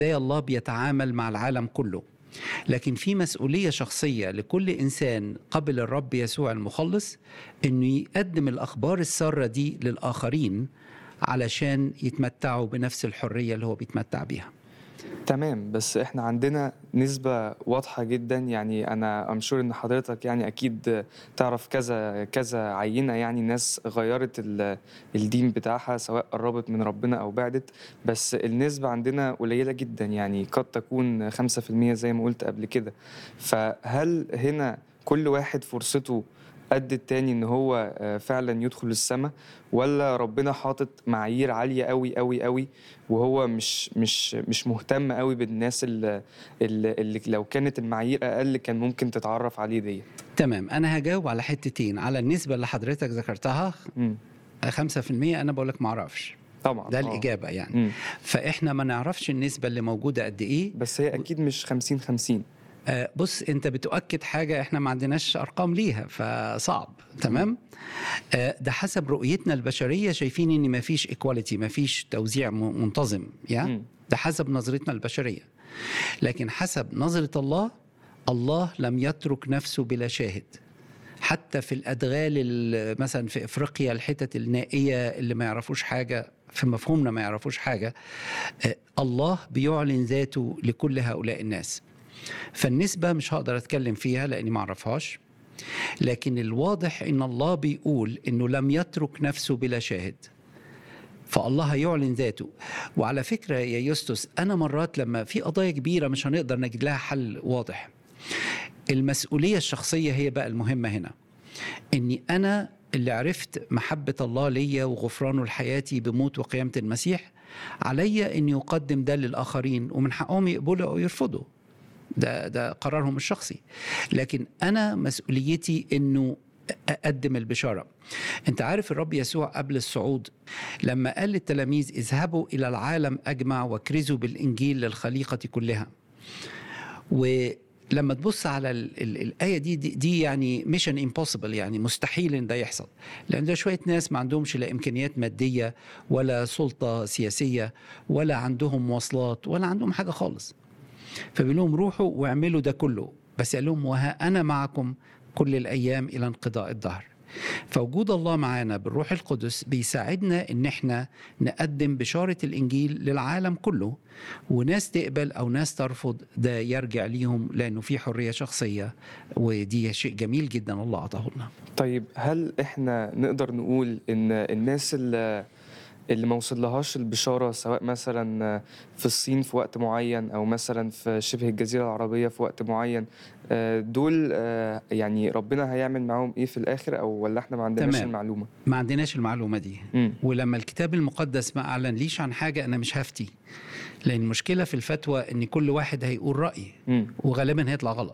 ازاي الله بيتعامل مع العالم كله لكن في مسؤولية شخصية لكل إنسان قبل الرب يسوع المخلص إنه يقدم الأخبار السارة دي للآخرين علشان يتمتعوا بنفس الحرية اللي هو بيتمتع بيها تمام بس احنا عندنا نسبة واضحة جدا يعني انا امشور ان حضرتك يعني اكيد تعرف كذا كذا عينة يعني ناس غيرت ال- الدين بتاعها سواء قربت من ربنا او بعدت بس النسبة عندنا قليلة جدا يعني قد تكون خمسة في المية زي ما قلت قبل كده فهل هنا كل واحد فرصته قد التاني ان هو آه، فعلا يدخل السماء ولا ربنا حاطط معايير عالية قوي قوي قوي وهو مش مش مش مهتم قوي بالناس اللي, اللي, اللي لو كانت المعايير اقل كان ممكن تتعرف عليه دي تمام أنا هجاوب على حتتين على النسبة اللي حضرتك ذكرتها مم. 5% أنا بقول لك معرفش طبعا ده آه. الإجابة يعني مم. فإحنا ما نعرفش النسبة اللي موجودة قد إيه بس هي اكيد مش 50 50 آه، بص انت بتؤكد حاجه احنا ما عندناش ارقام ليها فصعب تمام آه، ده حسب رؤيتنا البشريه شايفين ان ما فيش ايكواليتي ما فيش توزيع م- منتظم يا مم. ده حسب نظرتنا البشريه لكن حسب نظره الله الله لم يترك نفسه بلا شاهد حتى في الادغال ال- مثلا في افريقيا الحتت النائيه اللي ما يعرفوش حاجه في مفهومنا ما يعرفوش حاجه آه، الله بيعلن ذاته لكل هؤلاء الناس فالنسبة مش هقدر أتكلم فيها لأني ما أعرفهاش لكن الواضح إن الله بيقول إنه لم يترك نفسه بلا شاهد فالله يعلن ذاته وعلى فكرة يا يوستوس أنا مرات لما في قضايا كبيرة مش هنقدر نجد لها حل واضح المسؤولية الشخصية هي بقى المهمة هنا إني أنا اللي عرفت محبة الله ليا وغفرانه لحياتي بموت وقيامة المسيح عليا أن يقدم ده للآخرين ومن حقهم يقبلوا أو يرفضوا ده ده قرارهم الشخصي لكن انا مسؤوليتي انه اقدم البشاره انت عارف الرب يسوع قبل الصعود لما قال للتلاميذ اذهبوا الى العالم اجمع واكرزوا بالانجيل للخليقه كلها ولما تبص على ال ال الايه دي, دي دي يعني ميشن امبوسيبل يعني مستحيل ان ده يحصل لان ده شويه ناس ما عندهمش لا امكانيات ماديه ولا سلطه سياسيه ولا عندهم مواصلات ولا عندهم حاجه خالص فبيقول لهم روحوا واعملوا ده كله بس قال لهم وها انا معكم كل الايام الى انقضاء الدهر فوجود الله معانا بالروح القدس بيساعدنا ان احنا نقدم بشاره الانجيل للعالم كله وناس تقبل او ناس ترفض ده يرجع ليهم لانه في حريه شخصيه ودي شيء جميل جدا الله اعطاه لنا طيب هل احنا نقدر نقول ان الناس اللي اللي ما وصلهاش البشارة سواء مثلا في الصين في وقت معين أو مثلا في شبه الجزيرة العربية في وقت معين آه، دول آه، يعني ربنا هيعمل معاهم إيه في الآخر أو ولا إحنا ما عندناش تمام. المعلومة؟ ما عندناش المعلومه دي مم. ولما الكتاب المقدس ما اعلن ليش عن حاجه انا مش هفتي لان المشكله في الفتوى ان كل واحد هيقول راي مم. وغالبا هيطلع غلط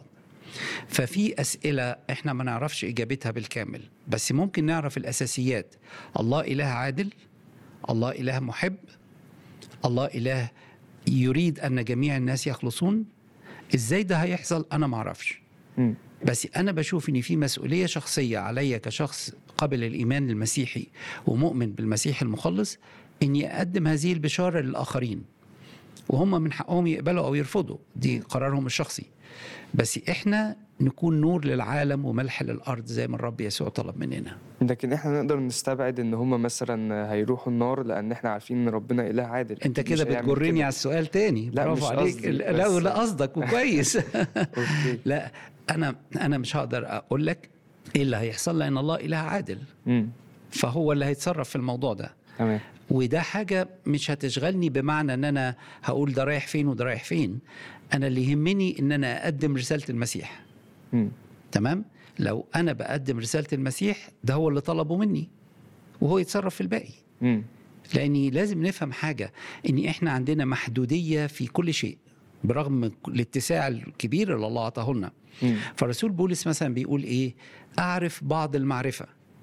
ففي اسئله احنا ما نعرفش اجابتها بالكامل بس ممكن نعرف الاساسيات الله اله عادل الله اله محب الله اله يريد ان جميع الناس يخلصون ازاي ده هيحصل انا ما اعرفش مم. بس انا بشوف ان في مسؤوليه شخصيه عليا كشخص قبل الايمان المسيحي ومؤمن بالمسيح المخلص اني اقدم هذه البشاره للاخرين وهم من حقهم يقبلوا او يرفضوا دي قرارهم الشخصي بس احنا نكون نور للعالم وملح للارض زي ما الرب يسوع طلب مننا لكن إحنا نقدر نستبعد إن هم مثلا هيروحوا النار لأن إحنا عارفين إن ربنا إله عادل انت أكيد كده مش هيعمل بتجرني كده. على السؤال تاني لا، برافو مش عليك قصدي، لا بس- لا قصدك وكويس أوكي لا انا انا مش هقدر اقول لك ايه اللي هيحصل لان الله اله عادل مم. فهو اللي هيتصرف في الموضوع ده تمام وده حاجة مش هتشغلني بمعنى ان انا هقول ده رايح فين وده رايح فين انا اللي يهمني ان انا اقدم رسالة المسيح مم. تمام لو انا بقدم رسالة المسيح ده هو اللي طلبه مني وهو يتصرف في الباقي مم. لاني لازم نفهم حاجة ان احنا عندنا محدودية في كل شيء برغم الاتساع الكبير اللي الله اعطاه لنا مم. فرسول بولس مثلا بيقول ايه اعرف بعض المعرفه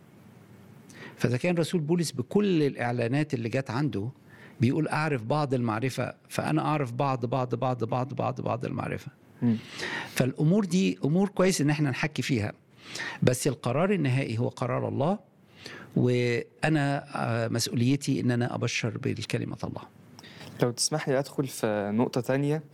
فاذا كان رسول بولس بكل الاعلانات اللي جت عنده بيقول اعرف بعض المعرفه فانا اعرف بعض بعض بعض بعض بعض بعض المعرفه مم. فالامور دي امور كويس ان احنا نحكي فيها بس القرار النهائي هو قرار الله وانا آه، مسؤوليتي ان انا ابشر بالكلمه الله لو تسمح لي أدخل في نقطة تانية